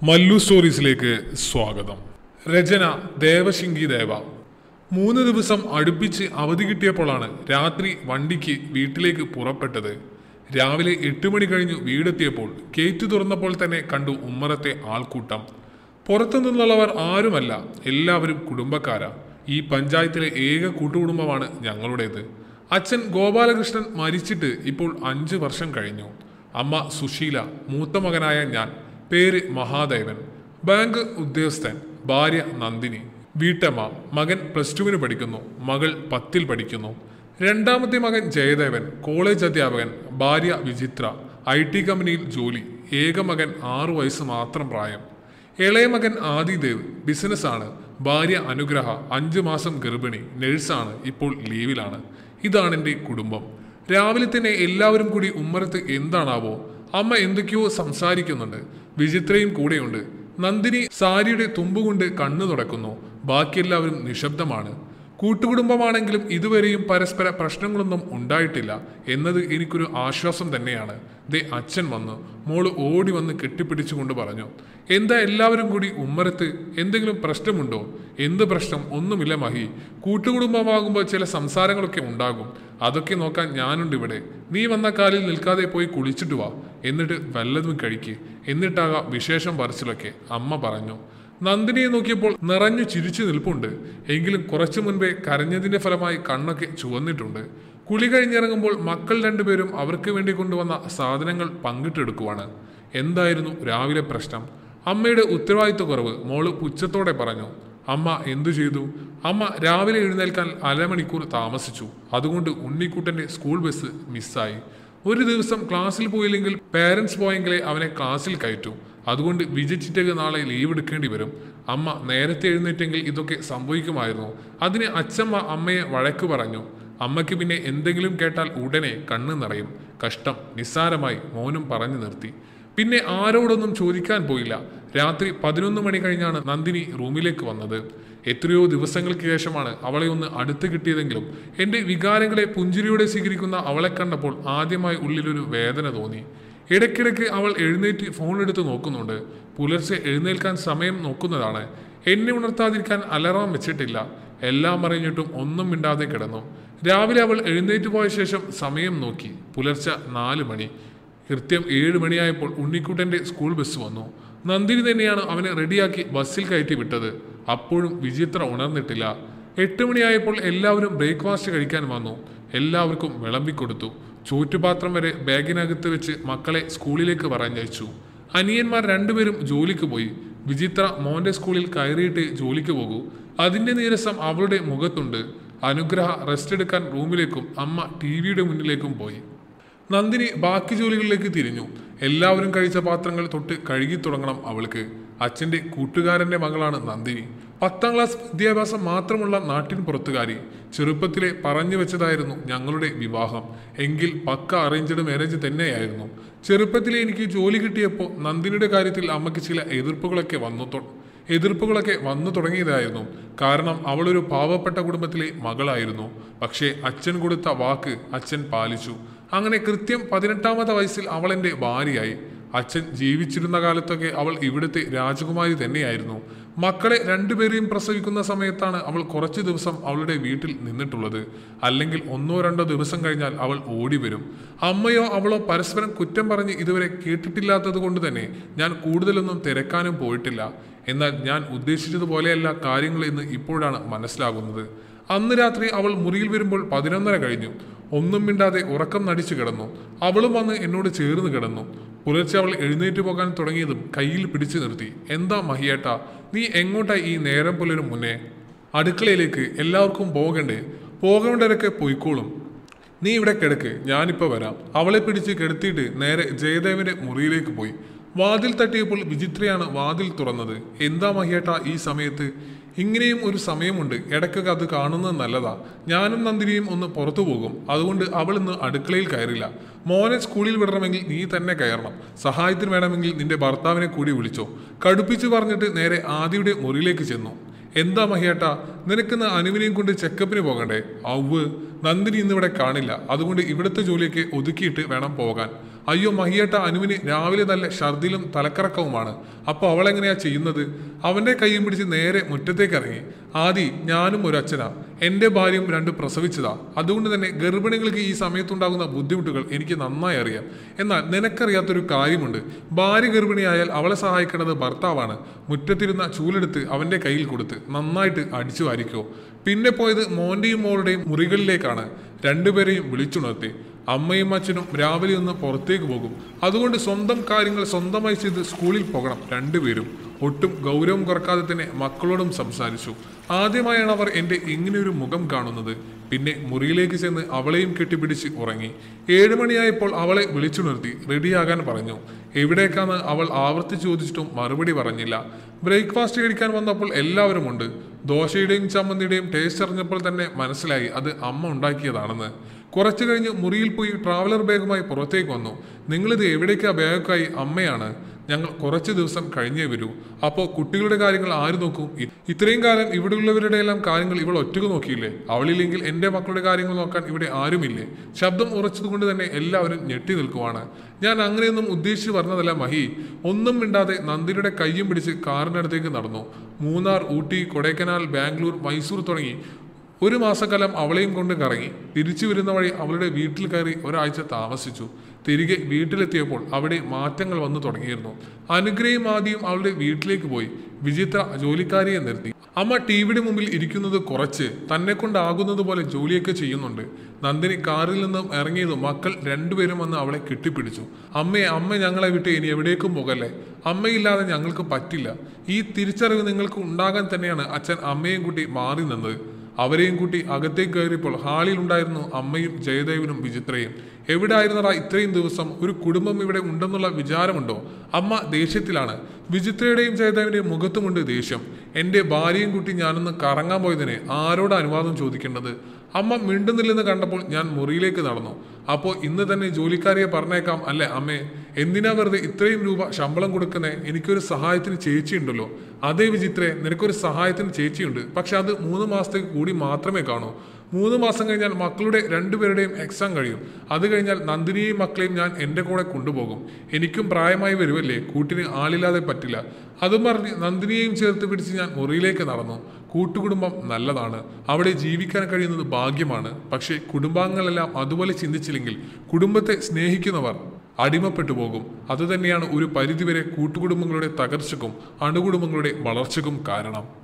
മല്ലു സ്റ്റോറീസിലേക്ക് സ്വാഗതം രചന ദേവശിങ്കി ദേവ മൂന്ന് ദിവസം അടുപ്പിച്ച് അവധി കിട്ടിയപ്പോഴാണ് രാത്രി വണ്ടിക്ക് വീട്ടിലേക്ക് പുറപ്പെട്ടത് രാവിലെ എട്ട് മണി കഴിഞ്ഞു വീടെത്തിയപ്പോൾ ഗേറ്റ് തുറന്നപ്പോൾ തന്നെ കണ്ടു ഉമ്മറത്തെ ആൾക്കൂട്ടം പുറത്തു നിന്നുള്ളവർ ആരുമല്ല എല്ലാവരും കുടുംബക്കാരാ ഈ പഞ്ചായത്തിലെ ഏക കൂട്ടുകുടുംബമാണ് ഞങ്ങളുടേത് അച്ഛൻ ഗോപാലകൃഷ്ണൻ മരിച്ചിട്ട് ഇപ്പോൾ അഞ്ച് വർഷം കഴിഞ്ഞു അമ്മ സുശീല മൂത്ത മകനായ ഞാൻ പേര് മഹാദേവൻ ബാങ്ക് ഉദ്യോഗസ്ഥൻ ഭാര്യ നന്ദിനി വീട്ടമ്മ മകൻ പ്ലസ് ടുവിന് പഠിക്കുന്നു മകൾ പത്തിൽ പഠിക്കുന്നു രണ്ടാമത്തെ മകൻ ജയദേവൻ കോളേജ് അധ്യാപകൻ ഭാര്യ വിചിത്ര ഐ ടി കമ്പനിയിൽ ജോലി ഏക മകൻ ആറു വയസ്സ് മാത്രം പ്രായം ഇളയ മകൻ ആദിദേവ് ബിസിനസ്സാണ് ഭാര്യ അനുഗ്രഹ അഞ്ചു മാസം ഗർഭിണി നഴ്സാണ് ഇപ്പോൾ ലീവിലാണ് ഇതാണ് എൻ്റെ കുടുംബം രാവിലെ തന്നെ എല്ലാവരും കൂടി ഉമ്മറത്ത് എന്താണാവോ അമ്മ എന്തൊക്കെയോ സംസാരിക്കുന്നുണ്ട് വിചിത്രയും കൂടെയുണ്ട് നന്ദിനി സാരിയുടെ തുമ്പുകൊണ്ട് കണ്ണു തുടക്കുന്നു ബാക്കിയെല്ലാവരും നിശബ്ദമാണ് കൂട്ടുകുടുംബമാണെങ്കിലും ഇതുവരെയും പരസ്പര പ്രശ്നങ്ങളൊന്നും ഉണ്ടായിട്ടില്ല എന്നത് എനിക്കൊരു ആശ്വാസം തന്നെയാണ് ദേ അച്ഛൻ വന്നു മോള് ഓടി വന്ന് കെട്ടിപ്പിടിച്ചുകൊണ്ട് പറഞ്ഞു എന്താ എല്ലാവരും കൂടി ഉമ്മരത്ത് എന്തെങ്കിലും പ്രശ്നമുണ്ടോ എന്ത് പ്രശ്നം ഒന്നുമില്ല മഹി കൂട്ടുകുടുംബമാകുമ്പോൾ ചില സംസാരങ്ങളൊക്കെ ഉണ്ടാകും അതൊക്കെ നോക്കാൻ ഞാനുണ്ട് ഇവിടെ നീ വന്ന കാലിൽ നിൽക്കാതെ പോയി കുളിച്ചിട്ട് വാ എന്നിട്ട് വല്ലതും കഴിക്ക് എന്നിട്ടാകാം വിശേഷം പറച്ചിലൊക്കെ അമ്മ പറഞ്ഞു നന്ദിനിയെ നോക്കിയപ്പോൾ നിറഞ്ഞു ചിരിച്ചു നിൽപ്പുണ്ട് എങ്കിലും കുറച്ചു മുൻപേ കരഞ്ഞതിന്റെ ഫലമായി കണ്ണൊക്കെ ചുവന്നിട്ടുണ്ട് കുളി കഴിഞ്ഞിറങ്ങുമ്പോൾ മക്കൾ രണ്ടുപേരും അവർക്ക് വേണ്ടി കൊണ്ടുവന്ന സാധനങ്ങൾ പങ്കിട്ടെടുക്കുവാണ് എന്തായിരുന്നു രാവിലെ പ്രശ്നം അമ്മയുടെ ഉത്തരവാദിത്വക്കുറവ് മോള് പുച്ഛത്തോടെ പറഞ്ഞു അമ്മ എന്തു ചെയ്തു അമ്മ രാവിലെ എഴുന്നേൽക്കാൻ അരമണിക്കൂർ താമസിച്ചു അതുകൊണ്ട് ഉണ്ണിക്കുട്ടന്റെ സ്കൂൾ ബസ് മിസ്സായി ഒരു ദിവസം ക്ലാസ്സിൽ പോയില്ലെങ്കിൽ പേരൻസ് പോയെങ്കിലേ അവനെ ക്ലാസ്സിൽ കയറ്റൂ അതുകൊണ്ട് വിജയിച്ചിട്ടേക്ക് നാളെ ലീവ് എടുക്കേണ്ടി വരും അമ്മ നേരത്തെ എഴുന്നേറ്റെങ്കിൽ ഇതൊക്കെ സംഭവിക്കുമായിരുന്നു അതിന് അച്ഛമ്മ അമ്മയെ വഴക്ക് പറഞ്ഞു അമ്മയ്ക്ക് പിന്നെ എന്തെങ്കിലും കേട്ടാൽ ഉടനെ കണ്ണ് നിറയും കഷ്ടം നിസ്സാരമായി മോനും പറഞ്ഞു നിർത്തി പിന്നെ ആരോടൊന്നും ചോദിക്കാൻ പോയില്ല രാത്രി പതിനൊന്ന് മണി കഴിഞ്ഞാണ് നന്ദിനി റൂമിലേക്ക് വന്നത് എത്രയോ ദിവസങ്ങൾക്ക് ശേഷമാണ് അവളെ ഒന്ന് അടുത്ത് കിട്ടിയതെങ്കിലും എൻ്റെ വികാരങ്ങളെ പുഞ്ചിരിയോടെ സ്വീകരിക്കുന്ന അവളെ കണ്ടപ്പോൾ ആദ്യമായി ഉള്ളിലൊരു വേദന തോന്നി ഇടയ്ക്കിടയ്ക്ക് അവൾ എഴുന്നേറ്റ് ഫോൺ എടുത്ത് നോക്കുന്നുണ്ട് പുലർച്ചെ എഴുന്നേൽക്കാൻ സമയം നോക്കുന്നതാണ് എന്നെ ഉണർത്താതിരിക്കാൻ അലറാം വെച്ചിട്ടില്ല എല്ലാം അറിഞ്ഞിട്ടും ഒന്നും മിണ്ടാതെ കിടന്നു രാവിലെ അവൾ എഴുന്നേറ്റ് പോയ ശേഷം സമയം നോക്കി പുലർച്ചെ നാല് മണി കൃത്യം ഏഴ് മണിയായപ്പോൾ ഉണ്ണിക്കുട്ടന്റെ സ്കൂൾ ബസ് വന്നു നന്ദിനി തന്നെയാണ് അവനെ റെഡിയാക്കി ബസ്സിൽ കയറ്റി വിട്ടത് അപ്പോഴും വിചിത്ര ഉണർന്നിട്ടില്ല എട്ട് മണിയായപ്പോൾ എല്ലാവരും ബ്രേക്ക്ഫാസ്റ്റ് കഴിക്കാൻ വന്നു എല്ലാവർക്കും വിളമ്പിക്കൊടുത്തു ചോറ്റുപാത്രം വരെ ബാഗിനകത്ത് വെച്ച് മക്കളെ സ്കൂളിലേക്ക് പറഞ്ഞയച്ചു അനിയന്മാർ രണ്ടുപേരും ജോലിക്ക് പോയി വിചിത്ര മോന്റെ സ്കൂളിൽ കയറിയിട്ട് ജോലിക്ക് പോകൂ അതിന്റെ നീരസം അവളുടെ മുഖത്തുണ്ട് അനുഗ്രഹ റെസ്റ്റ് എടുക്കാൻ റൂമിലേക്കും അമ്മ ടി വിയുടെ മുന്നിലേക്കും പോയി നന്ദിനി ബാക്കി ജോലികളിലേക്ക് തിരിഞ്ഞു എല്ലാവരും കഴിച്ച പാത്രങ്ങൾ തൊട്ട് കഴുകി തുടങ്ങണം അവൾക്ക് അച്ഛന്റെ കൂട്ടുകാരന്റെ മകളാണ് നന്ദിനി പത്താം ക്ലാസ് വിദ്യാഭ്യാസം മാത്രമുള്ള നാട്ടിൻ പുറത്തുകാരി ചെറുപ്പത്തിലെ പറഞ്ഞു വെച്ചതായിരുന്നു ഞങ്ങളുടെ വിവാഹം എങ്കിൽ പക്ക അറേഞ്ച്ഡ് മാരേജ് തന്നെയായിരുന്നു ചെറുപ്പത്തിലെ എനിക്ക് ജോലി കിട്ടിയപ്പോൾ നന്ദിനിയുടെ കാര്യത്തിൽ അമ്മയ്ക്ക് ചില എതിർപ്പുകളൊക്കെ വന്നു തൊ- എതിർപ്പുകളൊക്കെ വന്നു തുടങ്ങിയതായിരുന്നു കാരണം അവളൊരു പാവപ്പെട്ട കുടുംബത്തിലെ മകളായിരുന്നു പക്ഷേ അച്ഛൻ കൊടുത്ത വാക്ക് അച്ഛൻ പാലിച്ചു അങ്ങനെ കൃത്യം പതിനെട്ടാമത്തെ വയസ്സിൽ അവൾ എൻ്റെ ഭാര്യയായി അച്ഛൻ ജീവിച്ചിരുന്ന കാലത്തൊക്കെ അവൾ ഇവിടുത്തെ രാജകുമാരി തന്നെയായിരുന്നു മക്കളെ രണ്ടുപേരെയും പ്രസവിക്കുന്ന സമയത്താണ് അവൾ കുറച്ച് ദിവസം അവളുടെ വീട്ടിൽ നിന്നിട്ടുള്ളത് അല്ലെങ്കിൽ ഒന്നോ രണ്ടോ ദിവസം കഴിഞ്ഞാൽ അവൾ ഓടി വരും അമ്മയോ അവളോ പരസ്പരം കുറ്റം പറഞ്ഞ് ഇതുവരെ കേട്ടിട്ടില്ലാത്തത് കൊണ്ട് തന്നെ ഞാൻ കൂടുതലൊന്നും തിരക്കാനും പോയിട്ടില്ല എന്നാൽ ഞാൻ ഉദ്ദേശിച്ചതുപോലെയല്ല കാര്യങ്ങൾ എന്ന് ഇപ്പോഴാണ് മനസ്സിലാകുന്നത് അന്ന് രാത്രി അവൾ മുറിയിൽ വരുമ്പോൾ പതിനൊന്നര കഴിഞ്ഞു ഒന്നും മിണ്ടാതെ ഉറക്കം നടിച്ചു കിടന്നു അവളും വന്ന് എന്നോട് ചേർന്ന് കിടന്നു പുലർച്ചെ അവൾ എഴുന്നേറ്റ് പോകാൻ തുടങ്ങിയതും കയ്യിൽ പിടിച്ചു നിർത്തി എന്താ മഹിയേട്ട നീ എങ്ങോട്ടാ ഈ നേരം പുലരും മുന്നേ അടുക്കളയിലേക്ക് എല്ലാവർക്കും പോകണ്ടേ പോകേണ്ടവരൊക്കെ പൊയ്ക്കോളും നീ ഇവിടെ കിടക്ക് ഞാനിപ്പോൾ വരാം അവളെ പിടിച്ച് കിടത്തിയിട്ട് നേരെ ജയദേവന്റെ മുറിയിലേക്ക് പോയി വാതിൽ തട്ടിയപ്പോൾ വിചിത്രയാണ് വാതിൽ തുറന്നത് എന്താ മഹിയേട്ട ഈ സമയത്ത് ഇങ്ങനെയും ഒരു സമയമുണ്ട് ഇടയ്ക്കൊക്കെ അത് കാണുന്നത് നല്ലതാ ഞാനും നന്ദിനിയും ഒന്ന് പുറത്തു പോകും അതുകൊണ്ട് അവൾ ഇന്ന് അടുക്കളയിൽ കയറില്ല മോനെ സ്കൂളിൽ വിടണമെങ്കിൽ നീ തന്നെ കയറണം സഹായത്തിന് വേണമെങ്കിൽ നിന്റെ ഭർത്താവിനെ കൂടി വിളിച്ചോ കടുപ്പിച്ചു പറഞ്ഞിട്ട് നേരെ ആദിയുടെ മുറിയിലേക്ക് ചെന്നു എന്താ മഹിയേട്ടാ നിനക്കിന്ന് അനുവിനെയും കൊണ്ട് ചെക്കപ്പിന് പോകണ്ടേ ഔവ് നന്ദിനി ഇന്നിവിടെ കാണില്ല അതുകൊണ്ട് ഇവിടുത്തെ ജോലിയൊക്കെ ഒതുക്കിയിട്ട് വേണം പോകാൻ അയ്യോ മഹിയേട്ട അനുവിന് രാവിലെ നല്ല ഛർദിലും തലക്കറക്കവുമാണ് അപ്പോൾ അവൾ എങ്ങനെയാ ചെയ്യുന്നത് അവന്റെ കൈയും പിടിച്ച് നേരെ മുറ്റത്തേക്ക് ഇറങ്ങി ആദി ഞാനും ഒരു അച്ഛനാ എൻ്റെ ഭാര്യയും രണ്ട് പ്രസവിച്ചതാ അതുകൊണ്ട് തന്നെ ഗർഭിണികൾക്ക് ഈ സമയത്തുണ്ടാകുന്ന ബുദ്ധിമുട്ടുകൾ എനിക്ക് നന്നായി അറിയാം എന്നാൽ നിനക്കറിയാത്തൊരു കാര്യമുണ്ട് ഭാര്യ ഗർഭിണിയായാൽ അവളെ സഹായിക്കേണ്ടത് ഭർത്താവാണ് മുറ്റത്തിരുന്ന ചൂലെടുത്ത് അവന്റെ കയ്യിൽ കൊടുത്ത് നന്നായിട്ട് അടിച്ചു വാരിക്കോ പിന്നെ പോയത് മോന്റെയും മോളുടെയും മുറികളിലേക്കാണ് രണ്ടുപേരെയും വിളിച്ചുണർത്തി അമ്മയും അച്ഛനും രാവിലെ ഒന്ന് പുറത്തേക്ക് പോകും അതുകൊണ്ട് സ്വന്തം കാര്യങ്ങൾ സ്വന്തമായി ചെയ്ത് സ്കൂളിൽ പോകണം രണ്ടുപേരും ഒട്ടും ഗൗരവം കുറക്കാതെ തന്നെ മക്കളോടും സംസാരിച്ചു ആദ്യമായാണ് അവർ എൻ്റെ ഇങ്ങനെയൊരു മുഖം കാണുന്നത് പിന്നെ മുറിയിലേക്ക് ചെന്ന് അവളെയും കെട്ടിപ്പിടിച്ച് ഉറങ്ങി ഏഴ് മണിയായപ്പോൾ അവളെ വിളിച്ചുണർത്തി റെഡിയാകാൻ പറഞ്ഞു എവിടേക്കാന്ന് അവൾ ആവർത്തിച്ച് ചോദിച്ചിട്ടും മറുപടി പറഞ്ഞില്ല ബ്രേക്ക്ഫാസ്റ്റ് കഴിക്കാൻ വന്നപ്പോൾ എല്ലാവരും ഉണ്ട് ദോശയുടെയും ചമ്മന്തിയുടെയും ടേസ്റ്റ് അറിഞ്ഞപ്പോൾ തന്നെ മനസ്സിലായി അത് അമ്മ ഉണ്ടാക്കിയതാണെന്ന് കുറച്ചു കഴിഞ്ഞ് മുറിയിൽ പോയി ട്രാവലർ ബാഗുമായി പുറത്തേക്ക് വന്നു നിങ്ങളിത് എവിടേക്കാ ബാഗൊക്കെയായി അമ്മയാണ് ഞങ്ങൾ കുറച്ച് ദിവസം കഴിഞ്ഞേ വരൂ അപ്പോൾ കുട്ടികളുടെ കാര്യങ്ങൾ ആര് നോക്കും ഇ- ഇത്രയും കാലം ഇവിടെയുള്ളവരുടെ എല്ലാം കാര്യങ്ങൾ ഇവൾ ഒറ്റക്ക് നോക്കിയില്ലേ അവളില്ലെങ്കിൽ എൻ്റെ മക്കളുടെ കാര്യങ്ങൾ നോക്കാൻ ഇവിടെ ആരുമില്ലേ ശബ്ദം ഉറച്ചതുകൊണ്ട് തന്നെ എല്ലാവരും ഞെട്ടി നിൽക്കുവാണ് ഞാൻ അങ്ങനെയൊന്നും ഉദ്ദേശിച്ച് പറഞ്ഞതല്ല മഹി ഒന്നും മിണ്ടാതെ നന്ദിനിയുടെ കയ്യും പിടിച്ച് കാറിനടുത്തേക്ക് നടന്നു മൂന്നാർ ഊട്ടി കൊടൈക്കനാൽ ബാംഗ്ലൂർ മൈസൂർ തുടങ്ങി ഒരു മാസക്കാലം അവളെയും കൊണ്ട് കറങ്ങി തിരിച്ചു വരുന്ന വഴി അവളുടെ വീട്ടിൽ കയറി ഒരാഴ്ച താമസിച്ചു തിരികെ വീട്ടിലെത്തിയപ്പോൾ അവിടെ മാറ്റങ്ങൾ വന്നു തുടങ്ങിയിരുന്നു അനുഗ്രഹയും ആദ്യം അവളുടെ വീട്ടിലേക്ക് പോയി വിചിത്ര ജോലിക്കാരിയെ നിർത്തി അമ്മ ടി വിയുടെ മുമ്പിൽ ഇരിക്കുന്നത് കുറച്ച് തന്നെ കൊണ്ടാകുന്നത് പോലെ ജോലിയൊക്കെ ചെയ്യുന്നുണ്ട് നന്ദിനി കാറിൽ നിന്നും ഇറങ്ങിയതും മക്കൾ രണ്ടുപേരും വന്ന് അവളെ കെട്ടിപ്പിടിച്ചു അമ്മയെ അമ്മ ഞങ്ങളെ വിട്ട് ഇനി എവിടേക്കും പോകല്ലേ അമ്മയില്ലാതെ ഞങ്ങൾക്ക് പറ്റില്ല ഈ തിരിച്ചറിവ് നിങ്ങൾക്ക് ഉണ്ടാകാൻ തന്നെയാണ് അച്ഛൻ അമ്മയും കൂട്ടി മാറി നിന്നത് അവരെയും കൂട്ടി അകത്തേക്ക് കയറിയപ്പോൾ ഹാളിൽ ഉണ്ടായിരുന്നു അമ്മയും ജയദേവനും വിചിത്രയും എവിടെ ആയിരുന്നടാ ഇത്രയും ദിവസം ഒരു കുടുംബം ഇവിടെ ഉണ്ടെന്നുള്ള വിചാരമുണ്ടോ അമ്മ ദേഷ്യത്തിലാണ് വിചിത്രയുടെയും ജയദേവിന്റെയും മുഖത്തുമുണ്ട് ദേഷ്യം എൻ്റെ ഭാര്യയും കുട്ടി ഞാനൊന്ന് കറങ്ങാൻ പോയതിന് ആരോട് അനുവാദം ചോദിക്കേണ്ടത് അമ്മ മിണ്ടുന്നില്ലെന്ന് കണ്ടപ്പോൾ ഞാൻ മുറിയിലേക്ക് നടന്നു അപ്പോൾ ഇന്ന് തന്നെ ജോലിക്കാരിയെ പറഞ്ഞേക്കാം അല്ലേ അമ്മേ എന്തിനാ വെറുതെ ഇത്രയും രൂപ ശമ്പളം കൊടുക്കുന്നേ എനിക്കൊരു സഹായത്തിന് ചേച്ചിയുണ്ടല്ലോ അതേ വിചിത്രേ നിനക്കൊരു സഹായത്തിന് ചേച്ചിയുണ്ട് പക്ഷെ അത് മൂന്ന് മാസത്തേക്ക് കൂടി മാത്രമേ കാണൂ മൂന്ന് മാസം കഴിഞ്ഞാൽ മക്കളുടെ രണ്ടുപേരുടെയും എക്സാം കഴിയും അത് കഴിഞ്ഞാൽ നന്ദിനിയെയും മക്കളെയും ഞാൻ എൻ്റെ കൂടെ കൊണ്ടുപോകും എനിക്കും പ്രായമായി വരുമല്ലേ കൂട്ടിന് ആളില്ലാതെ പറ്റില്ല അതും പറഞ്ഞ് നന്ദിനിയെയും ചേർത്ത് പിടിച്ച് ഞാൻ മുറിയിലേക്ക് നടന്നു കൂട്ടുകുടുംബം നല്ലതാണ് അവിടെ ജീവിക്കാൻ കഴിയുന്നത് ഭാഗ്യമാണ് പക്ഷേ കുടുംബാംഗങ്ങളെല്ലാം അതുപോലെ ചിന്തിച്ചില്ലെങ്കിൽ കുടുംബത്തെ സ്നേഹിക്കുന്നവർ അടിമപ്പെട്ടു പോകും അതുതന്നെയാണ് ഒരു പരിധിവരെ കൂട്ടുകുടുംബങ്ങളുടെ തകർച്ചക്കും അണുകുടുംബങ്ങളുടെ വളർച്ചക്കും കാരണം